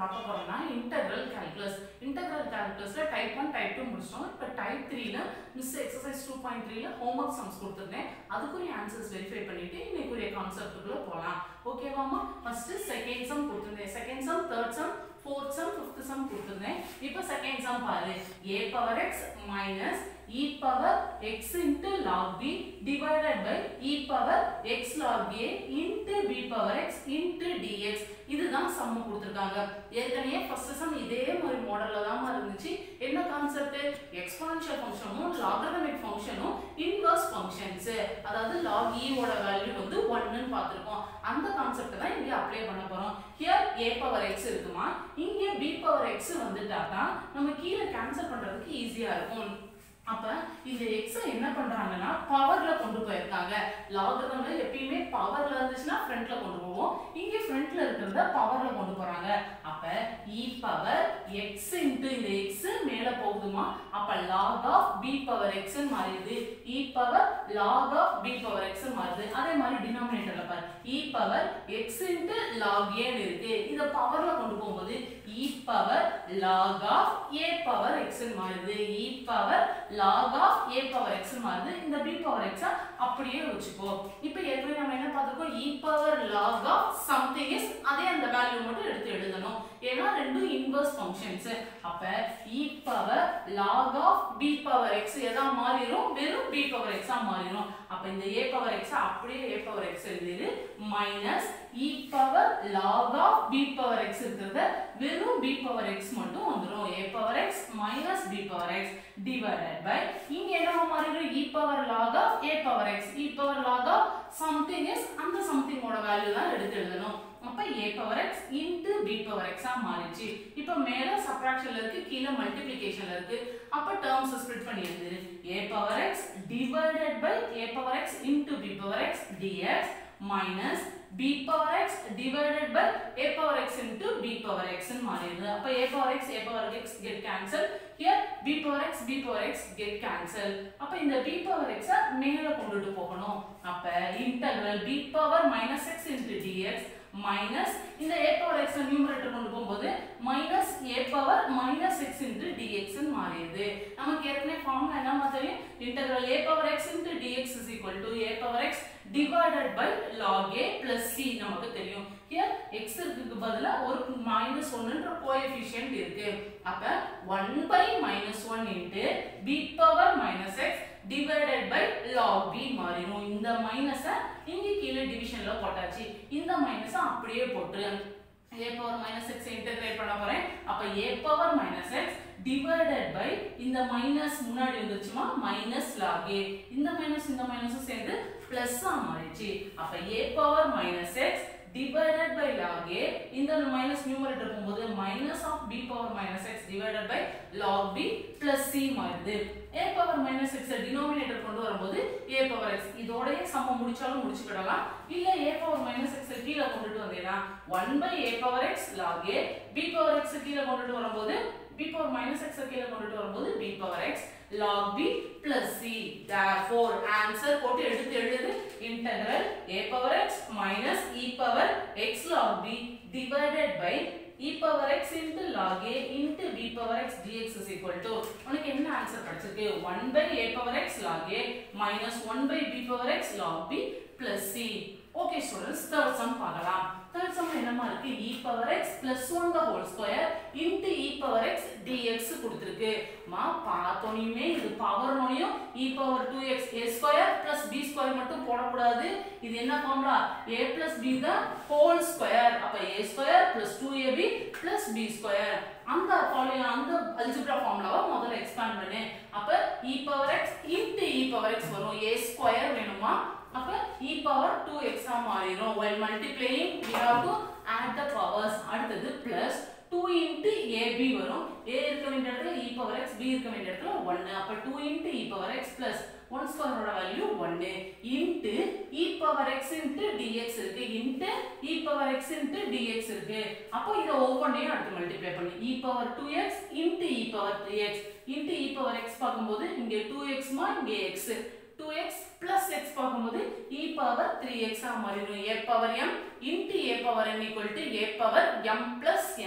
பார்க்க போறோம்னா integral calculus integral கால்குலஸ்ல டைப் ஒன் டைப் டூ முடிச்சிட்டோம் இப்போ டைப் த்ரீல மிஸ் எக்ஸசைஸ் டூ பாயிண்ட் த்ரீல ஹோம்ஒர்க் சம்ஸ் கொடுத்துருந்தேன் அதுக்குரிய ஆன்சர்ஸ் வெரிஃபை பண்ணிட்டு இன்னைக்குரிய கான்செப்ட்டுக்குள்ள போகலாம் ஓகேவாமா ஃபர்ஸ்ட் செகண்ட் சம் கொடுத்துருந்தேன் second sum third sum fourth sum fifth sum கொடுத்துருந்தேன் இப்போ செகண்ட் சம் பாரு a power x minus e power x into log b divided by e power x log a into b power x into dx இதுதான் sum கொடுத்துருக்காங்க ஏற்கனவே first sum இதே மாதிரி மாடல்ல தான் இருந்துச்சு என்ன கான்செப்ட் எக்ஸ்போனன்ஷியல் ஃபங்க்ஷனும் லாகரிதமிக் ஃபங்க்ஷனும் இன்வர்ஸ் ஃபங்க்ஷன்ஸ் அதாவது log e ஓட வேல்யூ வந்து 1 ன்னு பார்த்திருக்கோம் அந்த கான்செப்ட் தான் இங்க அப்ளை பண்ண போறோம் ஹியர் a பவர் x இருக்குமா இங்க b பவர் x வந்துட்டாதான் நம்ம கீழே கேன்சல் பண்றதுக்கு ஈஸியா இருக்கும் அப்ப இந்த எக்ஸ என்ன பண்றாங்கன்னா பவர்ல கொண்டு போயிருக்காங்க லாகரம்ல எப்பயுமே பவர்ல இருந்துச்சுன்னா ஃப்ரண்ட்ல கொண்டு போவோம் இங்க ஃப்ரண்ட்ல இருக்கிறத பவர்ல கொண்டு போறாங்க அப்ப e பவர் x இன்டு இந்த x மேல போகுதுமா அப்ப log of b power x ன்னு மாறிடுது e power log of b power x ன்னு மாறுது அதே மாதிரி டினாமினேட்டர்ல பாரு e power x into log a ன்னு இருக்கு இத பவர்ல கொண்டு போகும்போது e power log of a power x ன்னு மாறுது e power log of a power x ன்னு மாறுது இந்த b பவர் x அ அப்படியே வச்சுக்கோ இப்போ ஏற்கனவே நம்ம என்ன பார்த்திருக்கோம் e power log of something is அதே அந்த வேல்யூ மட்டும் எடுத்து எழுதணும் ஏன்னா ரெண்டும் இன்வர்ஸ் ஃபங்க்ஷன்ஸ் அப்ப e power log of b power x எதா மாறிடும் வெறும் b பவர் x ஆ மாறிடும் அப்ப இந்த a பவர் x அ அப்படியே a பவர் x எழுதிரு minus e power log of b power x இருக்கிறத வெறும் b பவர் x மட்டும் வந்துரும் a power x minus b power x divided by இங்க என்னவா மாறிடும் e power log of a power x e power log of something is அந்த something ஓட value தான் எடுத்து எழுதணும் அப்ப a power x into b power x ஆ மாறிச்சு இப்போ மேல சப்ட்ராக்ஷன்ல இருக்கு கீழ மல்டிப்ளிகேஷன்ல இருக்கு அப்ப டேர்ம்ஸ் ஸ்ப்ளிட் பண்ணி எழுதுரு a power x divided by a power x into b power x dx minus b power x divided by a power x into b power x ன்னு மாறிடுது அப்ப a power x a power x get cancel here b power x b power x get cancel அப்ப இந்த b power x அ மேல கொண்டுட்டு போகணும் அப்ப integral b power minus x into dx minus இந்த a power x நியூமரேட்டர் கொண்டு போகும்போது minus a power minus x into dx ன்னு மாறிடுது நமக்கு ஏற்கனவே ஃபார்முலா என்ன தெரியும் integral a power x into dx is equal to a power x divided by log a plus c நமக்கு தெரியும் here x இருக்கு பதிலா ஒரு minus 1ன்ற கோஎஃபிஷியன்ட் இருக்கு அப்ப 1 by minus 1 into b power minus x divided by log b மாறிடும் இந்த minus இங்க கீழே டிவிஷன்ல போட்டாச்சு இந்த மைனஸ அப்படியே போட்டு a power minus x integrate பண்ண போறேன் அப்ப a power minus x divided by இந்த மைனஸ் முன்னாடி வந்துச்சுமா மைனஸ் log a இந்த மைனஸ் இந்த மைனஸும் சேர்ந்து பிளஸ் ஆ மாறிடுச்சு அப்ப a power minus x divided by log a இந்த மைனஸ் நியூமரேட்டர் போகும்போது minus of b power minus x divided by log b plus c மாறுது a power minus x denominator கொண்டு வரும்போது a power x இதோடயே சம முடிச்சாலும் முடிச்சுக்கிடலாம் இல்ல a power minus x கீழே கொண்டுட்டு வந்தேனா 1 by a power x log a b power x கீழே கொண்டுட்டு வரும்போது b power minus x கீழே கொண்டுட்டு வரும்போது b power x log b plus c therefore answer போட்டு எடுத்து எழுது integral a power x minus e power x log b divided by e power x into log a into b power x dx is equal to உனக்கு என்ன answer கிடைச்சிருக்கு 1 by a power x log a minus 1 by b power x log b plus c okay students third sum பார்க்கலாம் third sum என்னமா இருக்கு e power x plus 1 the whole square into e power x dx கொடுத்திருக்கு மா பார்த்தோனியுமே இது power நோயும் e power 2x a square plus b square மட்டும் போடக்கூடாது இது என்ன formula a plus b the whole square அப்ப a square plus 2ab plus b square அந்த ஃபாலோ அந்த அல்ஜிப்ரா ஃபார்முலாவை முதல்ல எக்ஸ்பேண்ட் பண்ணு அப்ப e power x into e power x வரும் a square வேணுமா அப்ப e power 2x ஆ மாறிடும் while multiplying we have to add the powers அடுத்தது plus 2 into ab வரும் a இருக்க வேண்டிய இடத்துல e power x b இருக்க வேண்டிய இடத்துல 1 அப்ப 2 into e power x plus 1 square ஓட value 1 into e power x into dx இருக்கு into e power x into dx இருக்கு அப்போ இத ஒவ்வொண்ணையும் அடுத்து மல்டிப்ளை பண்ணு e power 2x into e power 3x into e power x பார்க்கும்போது இங்க 2x மா இங்க x 2x plus x பார்க்கும்போது e power 3x ஆ மாறிடும் a power m into a power n equal to a power m plus n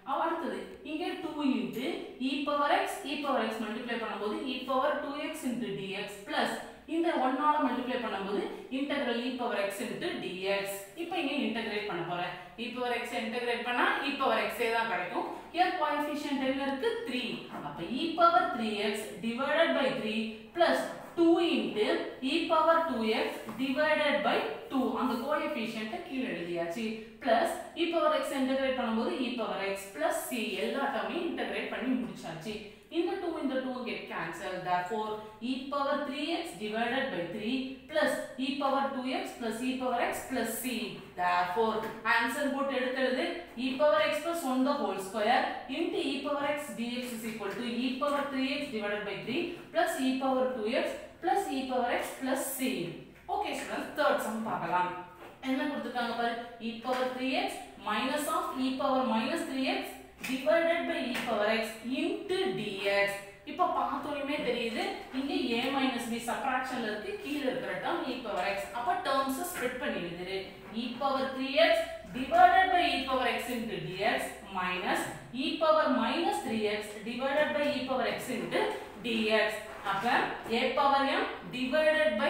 அவ அடுத்தது இங்க 2 into e power x e power x multiply பண்ணும்போது e power 2x into dx plus இந்த ஒன்னால multiply பண்ணும்போது integral e power x into dx இப்போ இங்க integrate பண்ண போறேன் e பவர் x இன்டகிரேட் பண்ணா e பவர் x ஏ தான் கிடைக்கும் here coefficient என்ன இருக்கு 3 அப்ப e power 3x divided by 3 plus 2 into e power 2x divided by 2 அந்த கோஎஃபிஷியன்ட் கீழே எழுதியாச்சு plus e power x integrate பண்ணும்போது e power x plus c எல்லா டேர்மையும் இன்டகிரேட் பண்ணி முடிச்சாச்சு இந்த 2 இந்த 2 get cancelled therefore e power 3x divided by 3 plus e power 2x plus e power x plus c therefore answer போட்டு எடுத்து எழுது e power x plus 1 the whole square into e power x dx is equal to e power 3x divided by 3 plus e power 2x plus e power x plus c okay students third sum பார்க்கலாம் என்ன கொடுத்துருக்காங்க பாரு e power 3x minus of e power minus 3x divided by e power x into dx இப்போ பார்த்தோமே தெரியுது இங்க a minus b சப்ட்ராக்ஷன்ல இருக்கு கீழ இருக்கிற டேர்ம் e power x அப்ப டேர்ம்ஸ் ஸ்ப்ளிட் பண்ணி எழுதுரு e power 3x divided by e power x into dx minus e power minus 3x divided by e power x into dx அப்ப a power m divided by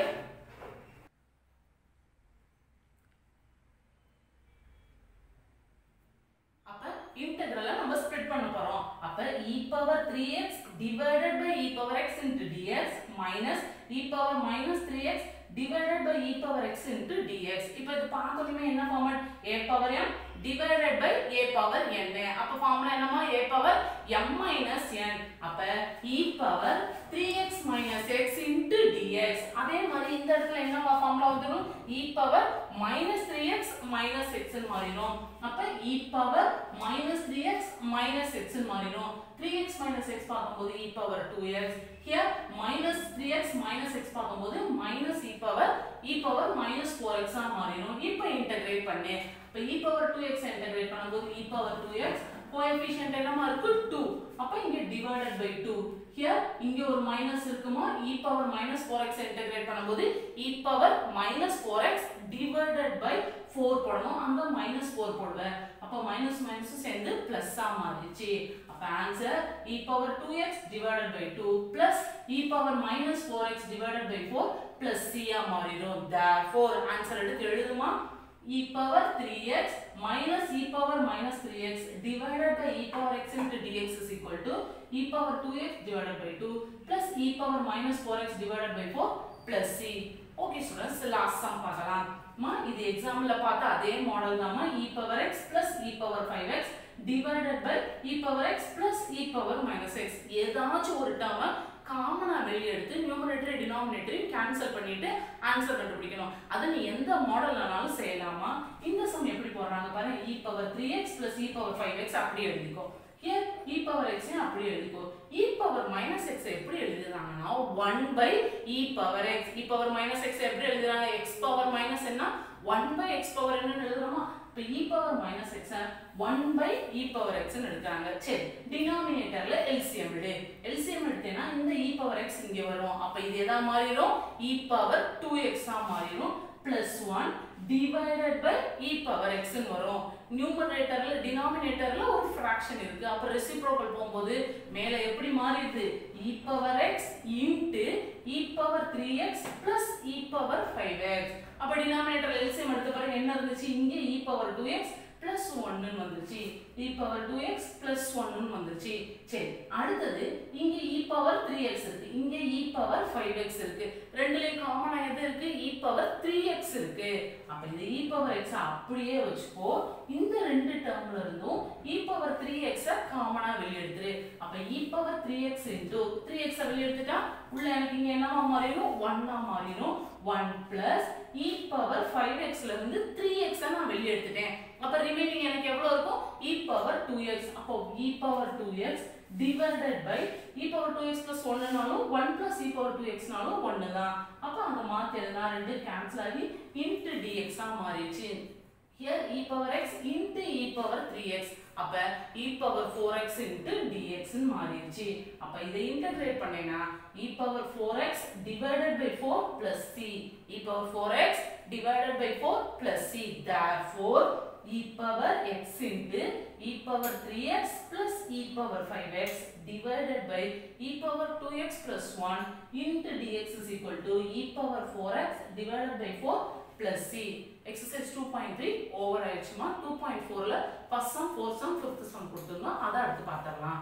அப்ப இன்டெகிரலை நம்ம split பண்ண போறோம் அப்ப e power 3x divided by e power x into dx minus e power minus 3x divided by e power x into dx இப்போ இது பார்த்தோமே என்ன format a power m divided by a power n அப்ப formula என்னமா a power m minus n அப்ப e power 3x minus x into dx அதே மாதிரி இந்த இடத்துல என்னவா ஃபார்முலா வந்துரும் e power minus 3x minus x ன்னு மாறிடும் அப்ப e power minus 3x minus x ன்னு மாறிடும் 3x minus x பார்க்கும்போது e power 2x here minus 3x minus x பார்க்கும்போது minus e power e power minus 4x ஆ மாறிடும் இப்போ இன்டகிரேட் பண்ணு இப்போ e power 2x இன்டகிரேட் பண்ணும்போது e power 2x கோஎஃபிஷியன்ட் என்னமா இருக்கு 2 அப்ப இங்க டிவைடட் பை 2 ஹியர் இங்க ஒரு மைனஸ் இருக்குமா e power minus 4x integrate பண்ணும்போது e power minus 4x divided by 4 போடணும் அங்க மைனஸ் 4 போடுவேன் அப்ப மைனஸ் மைனஸ் சேர்ந்து பிளஸ் ஆ மாறிடுச்சு அப்ப answer e power 2x divided by 2 plus e power minus 4x divided by 4 plus c ஆ மாறிடும் therefore ஆன்சர் எடுத்து எழுதுமா e power 3x minus e power minus 3x divided by e power x into dx is equal to e power 2x divided by 2 plus e power minus 4x divided by 4 plus c okay students last sum பார்க்கலாம் மா இது எக்ஸாம்ல பார்த்த அதே model தான்மா e power x plus e power 5x divided by e power x plus e power minus x ஏதாச்சும் ஒரு டேர்மை காமனா வெளியே எடுத்து நியூமரேட்டர் டினாமினேட்டரையும் கேன்சல் பண்ணிட்டு ஆன்சர் கண்டுபிடிக்கணும் அது நீ எந்த மாடல்னாலும் செய்யலாமா இந்த சம் எப்படி போடுறாங்க பாருங்க e power three x plus e power five x அப்படியே எழுதிக்கோ ஹியர் இ பவர் எக்ஸ் அப்படியே எழுதிக்கோ இ பவர் மைனஸ் எக்ஸ் எப்படி எழுதுறாங்கன்னா one by e power x e power minus x எப்படி எழுதுறாங்க எக்ஸ் பவர் மைனஸ் என்ன ஒன் பை எக்ஸ் பவர் என்னன்னு எழுதுறோமா இப்போ e power minus x one by e power எக்ஸ்னு எடுக்கிறாங்க சரி டினாமினேட்டர்ல எல்சிஎம் எடு எல்சிஎம் எடுத்தேன்னா இந்த இ பவர் எக்ஸ் இங்கே வரும் அப்போ இது எதா மாறிடும் இ பவர் டூ எக்ஸா மாறிடும் plus one divided by e power எக்ஸ்னு வரும் நியூமரேட்டர்ல டினாமினேட்டர்ல ஒரு ஃபிராக்ஷன் இருக்கு அப்ப ரெசிப்ரோக்கல் போகும்போது மேல எப்படி மாறிடுது e power x into e power three x plus e power five x அப்ப டினாமினேட்டர் எல்சிஎம் எடுத்த பிறகு என்ன இருந்துச்சு இங்க e power two x plus ஒன்னு வந்துருச்சு e power two x plus ஒன்னு வந்துருச்சு சரி அடுத்தது இங்க இ பவர் த்ரீ எக்ஸ் இருக்கு இங்க இ பவர் ஃபைவ் எக்ஸ் இருக்கு ரெண்டுலயும் காமனா எது இருக்கு இ பவர் த்ரீ எக்ஸ் இருக்கு அப்ப இந்த இ பவர் எக்ஸ் அப்படியே வச்சுக்கோ இந்த ரெண்டு டேர்ம்ல இருந்தும் இ பவர் த்ரீ எக்ஸ காமனா வெளியே எடுத்துரு அப்ப e power three x into three எக்ஸ வெளியே எடுத்துட்டா உள்ள எனக்கு இங்க என்னவா மாறிடும் ஒன்னா மாறிடும் one plus e power five எக்ஸ்ல இருந்து த்ரீ எக்ஸை நான் வெளியே எடுத்துட்டேன் அப்ப ரிமைனிங் எனக்கு எவ்வளவு இருக்கும் இ பவர் டூ எக்ஸ் அப்போ e power two x divided by e power two x plus ஒன்னுனாலும் one plus e power two எக்ஸ்னாலும் ஒன்று தான் அப்போ அங்கே மாற்றி எதுனா ரெண்டு கேன்சல் ஆகி இன்ட்டு டிஎக்ஸாக மாறிடுச்சு here e power x into e power 3x அப்ப e power 4x into dx ன்னு மாறிடுச்சு அப்ப இதை இன்டகிரேட் பண்ணேனா e power 4x divided by 4 plus c e power 4x divided by 4 plus c therefore e power x into e power 3x plus e power 5x divided by e power 2x plus 1 into dx is equal to e power 4x divided by 4 plus c. Exercise 2.3 over ஆயிடுச்சுமா 2.4ல first sum, fourth sum, fifth sum கொடுத்துருந்தோம் அதை அடுத்து பார்த்துடலாம்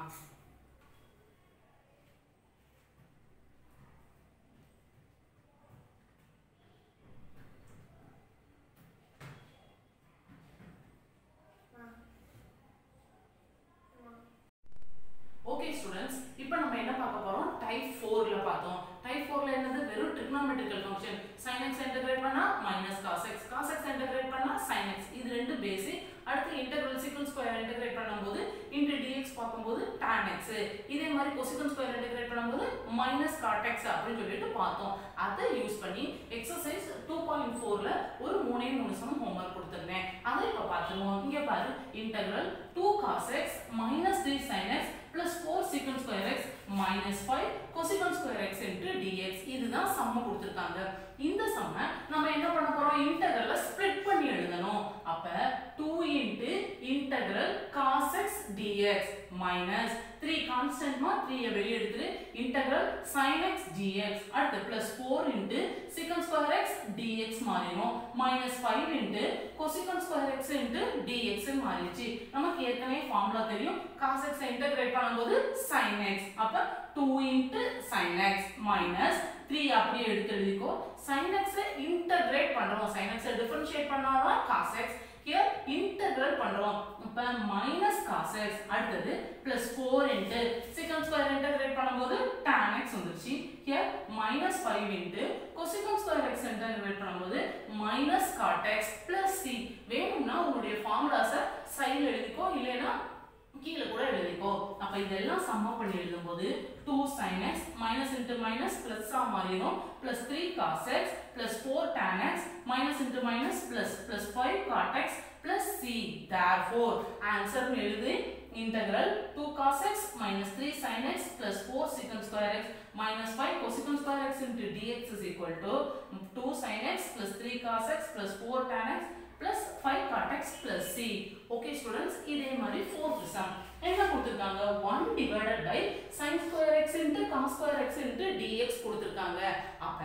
okay students இப்போ நம்ம என்ன பார்க்க போறோம் டைப் 4ல பார்த்தோம் டைப் 4ல என்னது வெறும் trigonometrical function sin x integrate பண்ணா minus cos x cos x integrate பண்ணா sin x இது ரெண்டு பேசிக் அடுத்து இன்டகிரல் சீக்கன் ஸ்கொயர் இன்டகிரேட் பண்ணும்போது இன்டு dx பார்க்கும்போது tan x இதே மாதிரி கொசிகன் ஸ்கொயர் இன்டகிரேட் பண்ணும்போது மைனஸ் cot x அப்படின்னு சொல்லிட்டு பார்த்தோம் அதை யூஸ் பண்ணி எக்ஸசைஸ் 2.4ல ஒரு மூணே மூணு சம் ஹோம்வொர்க் கொடுத்திருந்தேன் அதை இப்போ பார்த்துருவோம் இங்க பாரு integral 2 cos x minus 3 sin x plus 4 secant square x minus 5 cosecant square x into dx இதுதான் சம்ம கொடுத்திருக்காங்க இந்த சம்ம நம்ம என்ன பண்ண போறோம் இன்டகிரலை ஸ்ப்ளிட் பண்ணி எழுதணும் அப்ப 2 into integral cos x dx minus 3 constant மா 3 ஐ வெளிய எடுத்துரு integral sin x dx அடுத்து plus 4 into secant square x dx மாறிடும் minus 5 into cosecant square x into dx ன்னு மாறிடுச்சு நமக்கு ஏற்கனவே ஃபார்முலா தெரியும் cos x ஐ இன்டகிரேட் பண்ணும்போது sin x அப்ப 2 into sin x minus 3 அப்படியே எடுத்து எழுதிக்கோ sin x ஐ இன்டகிரேட் பண்றோம் sin x ஐ டிஃபரன்ஷியேட் பண்ணாதான் cos x here இன்டகிரல் பண்றோம் அப்ப minus cos x அடுத்தது plus 4 into secant square integrate பண்ணும்போது tan x வந்துருச்சு here minus 5 into cosecant square x integrate பண்ணும்போது minus cot x plus c வேணும்னா உங்களுடைய ஃபார்முலாஸை சைடுல எழுதிக்கோ இல்லைன்னா கீழே கூட எழுதிக்கோ அப்ப இதெல்லாம் சம்ம பண்ணி எழுதும்போது 2 sin x minus into minus plus ஆ மாறிடும் plus 3 cos x plus 4 tan x minus into minus plus plus 5 cot x plus c therefore answer னு எழுது integral 2 cos x minus 3 sin x plus 4 secant square x minus 5 cosecant square x into dx is equal to 2 sin x plus 3 cos x plus 4 tan x plus 5 cot x plus c okay students இதே மாதிரி fourth sum என்ன கொடுத்திருக்காங்க 1 divided by sin square x into cos square x into dx கொடுத்திருக்காங்க அப்ப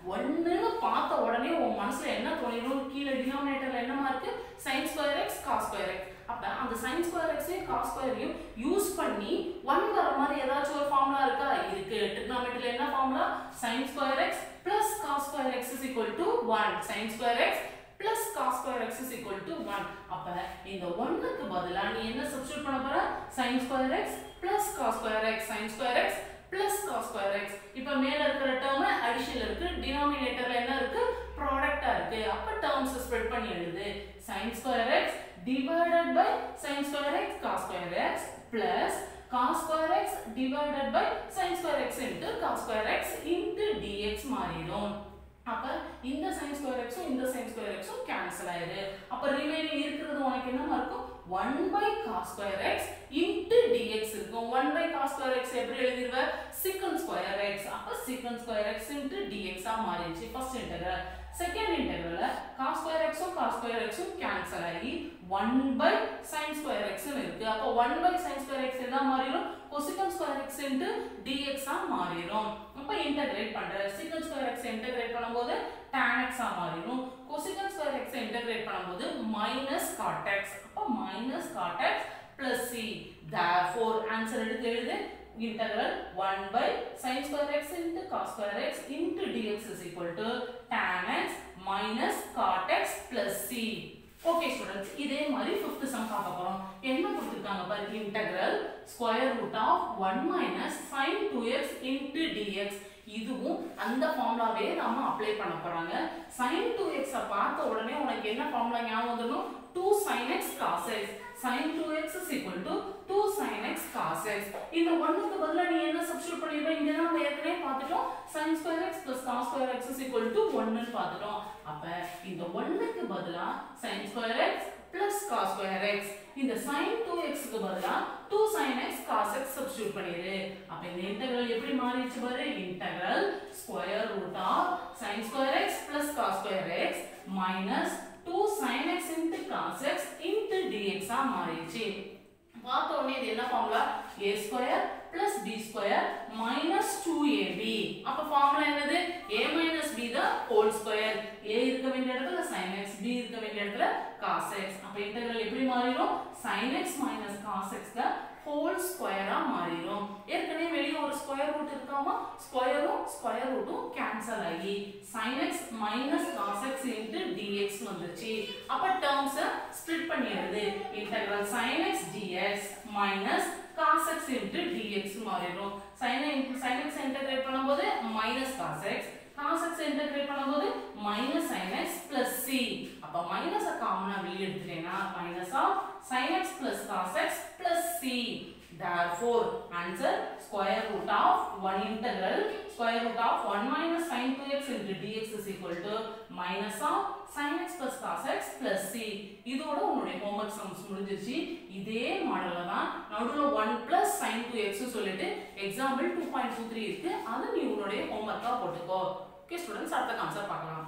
1 னு பார்த்த உடனே உன் மனசுல என்ன தோணிரும் கீழ டினாமினேட்டர்ல என்னமா இருக்கு sin square x cos square x அப்ப அந்த sin square x ஐயும் cos square ஐயும் யூஸ் பண்ணி 1 வர மாதிரி ஏதாச்சும் ஒரு ஃபார்முலா இருக்கா இருக்கு ட்ரிகோனோமெட்ரில என்ன formula sin square x plus cos square x is equal to 1 sin square x plus cos square x is equal to 1 அப்ப இந்த 1 க்கு பதிலா நீ என்ன சப்ஸ்டிட்யூட் பண்ண போற sin square x plus cos square x sin square x plus cos square x இப்ப மேல இருக்கிற டேர்ம் அடிஷன்ல இருக்கு டினாமினேட்டர்ல என்ன இருக்கு ப்ராடக்ட்டா இருக்கு அப்ப டேர்ம்ஸ் ஸ்ப்ரெட் பண்ணி எழுது sin square x divided by sin square x cos square x plus cos square x divided by sin square x into cos square x into dx மாறிடும் அப்ப இந்த sin square x உம் இந்த sin square x உம் cancel ஆயிரு அப்ப remaining இருக்கிறது உனக்கு என்னமா இருக்கும் 1 by cos square x into dx இருக்கும் 1 by cos square x எப்படி எழுதிருவ secant square x அப்ப secant square x into dx ஆ மாறிடுச்சு ஃபர்ஸ்ட் இன்டெகிரல் செகண்ட் இன்டெகிரல்ல cos square x உம் cos square x உம் கேன்சல் ஆகி 1 by sin square x னு இருக்கு அப்ப 1 by sin square x என்ன மாறிடும் cosecant square x into dx ஆ மாறிடும் அப்ப இன்டகிரேட் பண்ற secant square x இன்டகிரேட் பண்ணும்போது tan x ஆ மாறிடும் cosecant square x இன்டகிரேட் பண்ணும்போது minus cot x அப்ப minus cot x plus c therefore answer எடுத்து எழுது integral 1 by sin square x into cos square x into dx is equal to tan x minus cot x plus c okay students இதே மாதிரி fifth sum பார்க்க போறோம் என்ன கொடுத்துருக்காங்க பாரு integral square root of one minus sine two x into dx இதுவும் அந்த ஃபார்முலாவே நாம அப்ளை பண்ண போறாங்க சைன் டூ எக்ஸை பார்த்த உடனே உனக்கு என்ன ஃபார்முலா ஞாபகம் வந்துடும் two sine x cos x sin 2x is equal to 2 sin x cos x இந்த 1 க்கு பதிலா நீ என்ன சப்ஸ்டிட்யூட் பண்ணிருப்ப இங்க தான் நம்ம ஏற்கனவே பார்த்துட்டோம் sin square x plus cos square x is equal to 1 ன்னு பார்த்துட்டோம் அப்ப இந்த 1 க்கு பதிலா sin square x plus cos square x இந்த sin 2x க்கு பதிலா 2 sin x cos x substitute பண்ணிரு அப்ப இந்த இன்டெகிரல் எப்படி மாறிடுச்சு பாரு integral square root of sin square x plus cos square x minus 2 sin x into cos x into dx ஆ மாறிடுச்சு பார்த்த உடனே இது என்ன formula a square plus b square minus 2ab அப்ப ஃபார்முலா என்னது a minus b the whole square a இருக்க வேண்டிய இடத்துல sin x b இருக்க வேண்டிய இடத்துல cos x அப்ப இன்டெகிரல் எப்படி மாறிடும் sin x minus cos x the whole ஸ்கொயரா மாறிடும் ஏற்கனவே வெளிய ஒரு ஸ்கொயர் ரூட் இருக்காமா ஸ்கொயரும் ஸ்கொயர் ரூட்டும் கேன்சல் ஆகி sin x minus cos x into dx வந்துருச்சு அப்ப டேர்ம்ஸ் ஸ்ப்ளிட் பண்ணிடுது integral sin x dx minus cos x into dx மாறிடும் sin sin x இன்டகிரேட் பண்ணும்போது minus cos x cos x integrate பண்ணும்போது minus sin x plus c அப்ப minus காமனா வெளிய எடுத்துட்டேனா minus of sin x plus cos x plus c therefore answer square root of 1 integral square root of 1 minus sin 2x into dx is equal to minus of sin x plus cos x plus c இதோட உங்களுடைய homework sums முடிஞ்சிருச்சு இதே மாடல்ல தான் நடுவுல 1 plus sin 2x சொல்லிட்டு example 2.23 இருக்கு அதை நீ உன்னுடைய ஹோம்வொர்க்கா போட்டுக்கோ ஓகே ஸ்டூடண்ட்ஸ் அடுத்த கான்செப்ட் பார்க்கலாம்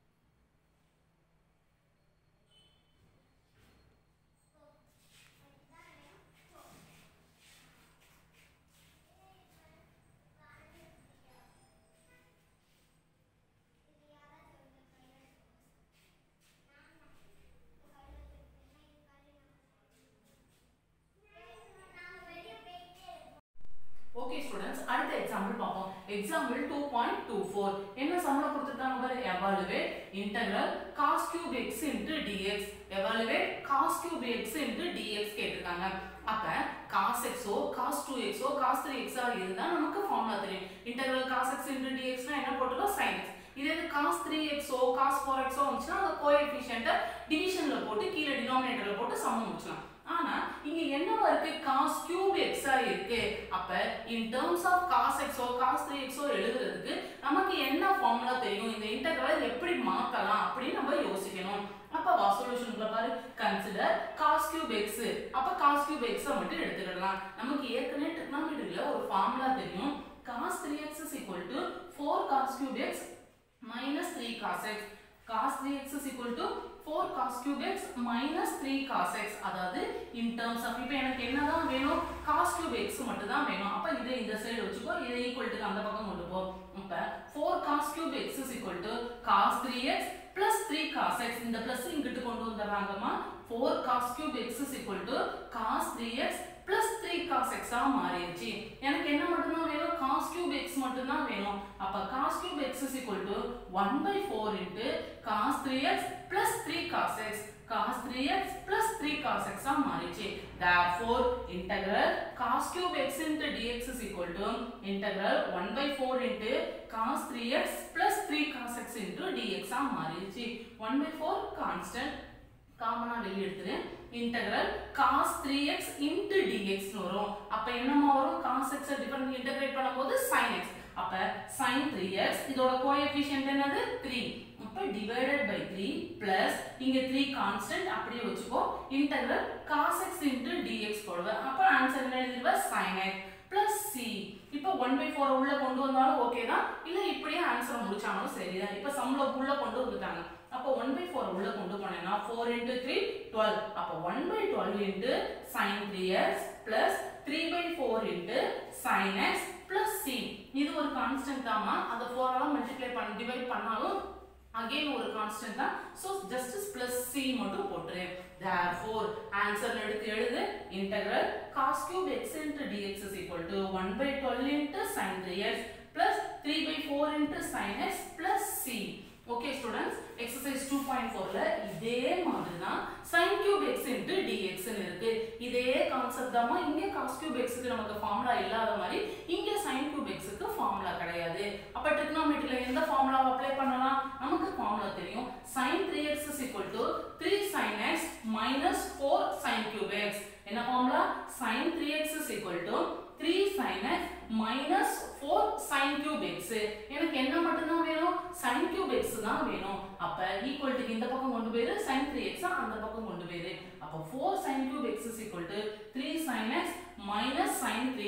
ஓகே ஸ்டூடண்ட்ஸ் அடுத்த எக்ஸாம்பிள் பார்ப்போம் example two point two four என்ன சம்பளம் கொடுத்துருக்காங்க பாரு evaluate integral cos cube x into dx evaluate cos cube x into dx கேட்டிருக்காங்க அப்ப காஸ் எக்ஸோ காஸ் டூ எக்ஸோ காஸ் த்ரீ எக்ஸா இருந்தா நமக்கு ஃபார்முலா தெரியும் இன்டெகிரல் காஸ் எக்ஸ் இன்ட்டு டிஎக்ஸ்னா என்ன போட்டுக்கோ சைன் எக்ஸ் இதே இது காஸ் த்ரீ எக்ஸோ காஸ் ஃபோர் எக்ஸோ வந்துச்சுன்னா அந்த கோஎஃபிஷியன்ட்டை டிவிஷன்ல போட்டு கீழே டினாமினேட்டர்ல போட்டு சமம் முடிச்சலாம் ஆனா இங்க என்னவா இருக்கு காஸ் கியூப் எக்ஸா இருக்கு அப்ப இன் டர்ம்ஸ் ஆஃப் காஸ் எக்ஸோ காஸ் த்ரீ எக்ஸோ எழுதுறதுக்கு நமக்கு என்ன ஃபார்முலா தெரியும் இந்த இன்டெகிரல் எப்படி மாத்தலாம் அப்படின்னு நம்ம யோசிக்கணும் அப்ப வா சொல்யூஷன்ல பாரு கன்சிடர் காஸ் கியூப் எக்ஸ் அப்ப காஸ் கியூப் எக்ஸை மட்டும் எடுத்துக்கிடலாம் நமக்கு ஏற்கனவே ட்ரிக்னாமெட்ரியில ஒரு ஃபார்முலா தெரியும் cos three x is equal to four cos cube x minus 3 cos x cos 3x is equal to 4 cos cube x minus 3 cos x அதாவது in terms of இப்போ எனக்கு என்னதான் வேணும் cos cube x மட்டும் தான் வேணும் அப்ப இதை இந்த சைடு வச்சுக்கோ இதை ஈக்குவல் டு அந்த பக்கம் கொண்டு போ அப்ப 4 cos cube x is equal to cos 3x plus 3 cos x இந்த plus இங்கிட்டு கொண்டு வந்துறாங்கம்மா 4 cos cube x is equal to cos 3x plus 3 cos x ஆ மாறிடுச்சு எனக்கு என்ன மட்டும் தான் வேணும் cos cube x மட்டும் தான் வேணும் அப்ப cos cube x is equal to 1 by 4 into cos 3x plus 3 cos x cos 3x plus 3 cos x ஆ மாறிடுச்சு therefore integral cos cube x into dx is equal to integral 1 by 4 into cos 3x plus 3 cos x into dx ஆ மாறிடுச்சு 1 by 4 constant காமனா வெளிய எடுத்துரு integral cos 3x into dx னு வரும் அப்ப என்னமா வரும் cos x டிஃபரண்ட் இன்டகிரேட் பண்ணும்போது sin x அப்ப sin 3x இதோட கோஎஃபிஷியன்ட் என்னது 3 அப்ப டிவைடட் பை 3 பிளஸ் இங்க 3 கான்ஸ்டன்ட் அப்படியே வச்சுக்கோ integral cos x into dx போடுவ அப்ப ஆன்சர் என்ன எழுதிடுவ sin x plus c இப்போ 1 by 4 உள்ள கொண்டு வந்தாலும் ஓகே தான் இல்ல இப்படியே ஆன்சர் முடிச்சாலும் சரிதான் இப்போ சம்ல உள்ள கொண்டு வந்துட்டாங்க அப்போ 1 by 4 உள்ள கொண்டு போனேன்னா 4 into 3 12 அப்போ 1 by 12 into sin 3x plus 3 by 4 into sin x plus c இது ஒரு கான்ஸ்டன்ட் தாமா அந்த 4 ஆல மல்டிப்ளை பண்ணி டிவைட் பண்ணாலும் அகைன் ஒரு கான்ஸ்டன்ட் தான் சோ ஜஸ்ட் பிளஸ் c மட்டும் போட்டுரு therefore ஆன்சர் எடுத்து எழுது integral cos cube x into dx is equal to 1 by 12 into sin 3x plus 3 by 4 into sin x plus c okay students exercise two point ஃபோர்ல இதே மாதிரி தான் sine cube x into டிஎக்ஸ்னு இருக்கு இதே concept தான் இங்கே காஸ் கியூப் எக்ஸுக்கு நமக்கு ஃபார்முலா இல்லாத மாதிரி இங்கே சைன் கியூப் எக்ஸுக்கு ஃபார்முலா கிடையாது அப்ப ட்ரிக்னாமெட்ரியில எந்த ஃபார்முலா அப்ளை பண்ணலாம் நமக்கு ஃபார்முலா தெரியும் sine three x is equal to three sine x minus four sine cube x என்ன formula sine three x is equal to three sine x minus four sine cube x எனக்கு என்ன மட்டும்தான் வேணும் sign cube X தான் வேணும் அப்ப equal to இந்த பக்கம் கொண்டு போயிரு சைன் த்ரீ எக்ஸ் அந்த பக்கம் கொண்டு போயிரு அப்ப four sine cube x is equal to three sine x minus sine three x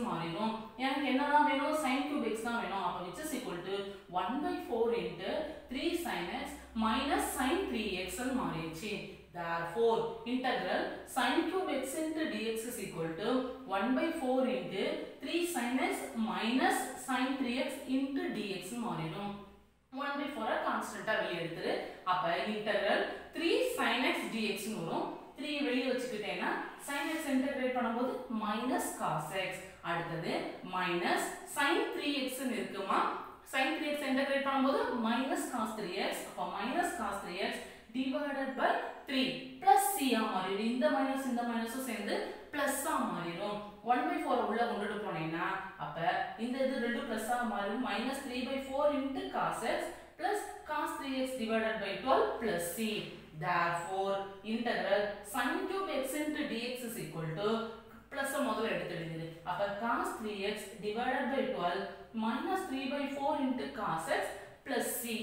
மாறிடும் எனக்கு என்னதான் வேணும் sin cube x தான் வேணும் அப்போ which is equal to 1 by 4 into 3 sin x minus sin 3x ன்னு மாறிடுச்சு therefore integral sin cube x into dx is equal to 1 by 4 into 3 sin x minus sin 3x into dx ன்னு மாறிடும் 1 by 4 கான்ஸ்டன்டா வெளியே எடுத்துரு அப்ப integral 3 sin x dx னு வரும் 3 வெளியே வச்சுக்கிட்டேன்னா sin x இன்டெகிரேட் பண்ணும்போது மைனஸ் cos x அடுத்தது மைனஸ் sin 3x னு இருக்குமா sin 3x இன்டெகிரேட் பண்ணும்போது மைனஸ் cos 3x அப்ப minus cos 3x divided by 3 plus c ஆ மாறிடும் இந்த மைனஸ் இந்த மைனஸும் சேர்ந்து பிளஸ் ஆ மாறிடும் 1 by 4 உள்ள கொண்டுட்டு போனீங்கன்னா அப்ப இந்த இது ரெண்டு பிளஸ் ஆ மாறும் minus three by four into cos x plus cos three x divided by twelve plus c therefore integral sin cube x into dx is equal to plus முதல்ல எடுத்து எழுதுது அப்ப cos 3x divided by 12 minus 3 by 4 into cos x plus c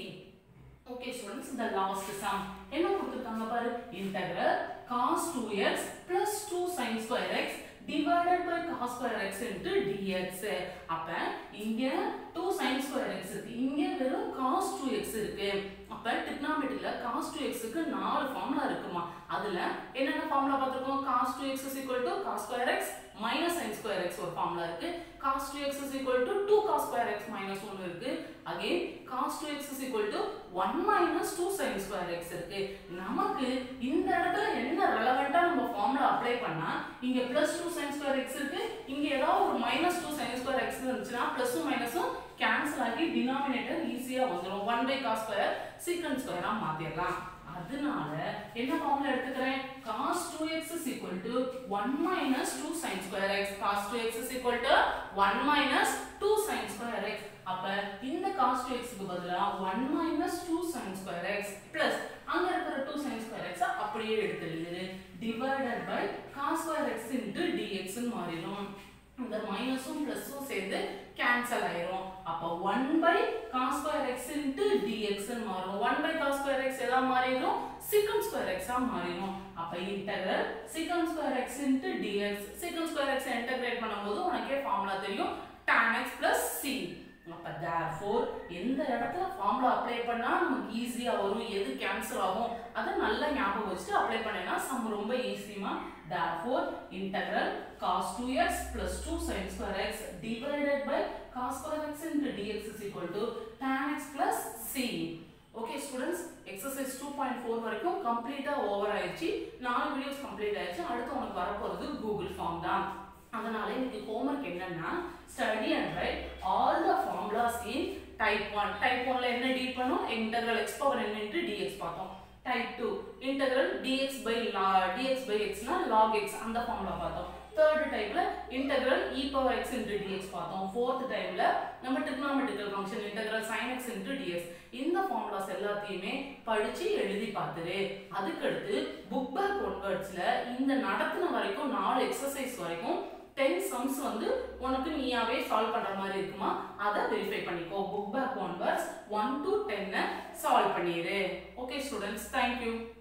okay students இந்த last sum என்ன கொடுத்துருக்காங்க பாரு integral cos 2x plus 2 sin square x divided by cos square x into dx அப்ப இங்க 2 sin square x இருக்கு இங்க வெறும் cos 2x இருக்கு அப்ப trigonometryல cos 2x க்கு நாலு ஃபார்முலா இருக்குமா அதுல என்னென்ன ஃபார்முலா பார்த்திருக்கோம் cos 2x is equal to cos square x minus sin square x ஒரு ஃபார்முலா இருக்கு cos 2x is equal to 2 cos square x minus 1 இருக்கு again cos 2x is equal to 1 minus 2 sin square x இருக்கு நமக்கு இந்த இடத்துல என்ன ரெலவெண்டா நம்ம formula apply பண்ணா இங்க plus 2 sin square x இருக்கு இங்க ஏதாவது ஒரு minus 2 sin square x இருந்துச்சுன்னா பிளஸும் மைனஸும் கேன்சல் ஆகி டினாமினேட்டர் ஈஸியா வந்துடும் 1 by cos square secant square ஆ மாத்திரலாம் அதனால என்ன ஃபார்முலா எடுத்துக்கிறேன் cos 2x is equal to 1 minus 2 sin square x cos 2x is equal to 1 minus 2 sin square x அப்ப இந்த cos 2x க்கு பதிலா 1 minus 2 sin square x plus அங்க இருக்கிற 2 sin square x அப்படியே எடுத்து எழுது divided by cos square x into dx ன்னு மாறிடும் இந்த மைனஸும் பிளஸும் சேர்ந்து கேன்சல் ஆயிரும் அப்போ 1 by cos square x into dx ன்னு மாறும் 1 by cos square x எதா மாறிடும் secant square x ஆ மாறிடும் அப்ப integral secant square x into dx secant square x integrate பண்ணும்போது உனக்கே ஃபார்முலா தெரியும் tan x plus c அப்ப therefore எந்த இடத்துல ஃபார்முலா அப்ளை பண்ணா நமக்கு ஈஸியா வரும் எது கேன்சல் ஆகும் அதை நல்லா ஞாபகம் வச்சுட்டு அப்ளை பண்ணேன்னா சம் ரொம்ப ஈஸிமா therefore integral cos 2x plus 2 sin square x divided by cos square x into dx is equal to tan x plus c okay students exercise two point four வரைக்கும் கம்ப்ளீட்டாக ஓவர் ஆயிடுச்சு நாலு videos complete ஆயிடுச்சு அடுத்து உனக்கு வரப்போகிறது Google form தான் அதனால இன்னைக்கு ஹோம்ஒர்க் என்னன்னா study and write all the formulas in type one type ஒன்ல என்ன டீல் பண்ணோம் integral x power n into dx பார்த்தோம் type two integral dx by லா டிஎக்ஸ் பை எக்ஸ்னா லாக் எக்ஸ் அந்த ஃபார்முலா பார்த்தோம் தேர்ட் டைப்ல integral e power x into dx பார்த்தோம் ஃபோர்த் டைம்ல நம்ம trigonometrical function integral sin x into dx இந்த ஃபார்முலாஸ் எல்லாத்தையுமே படிச்சு எழுதி பார்த்துரு அதுக்கடுத்து புக் பேக் ஒன்வர்ட்ஸ்ல இந்த நடத்தின வரைக்கும் நாலு எக்ஸசைஸ் வரைக்கும் டென் சம்ஸ் வந்து உனக்கு நீயாவே சால்வ் பண்ற மாதிரி இருக்குமா அதை வெரிஃபை பண்ணிக்கோ book back onwards one to டென்னை சால்வ் பண்ணிடு ஓகே ஸ்டூடெண்ட்ஸ் தேங்க்யூ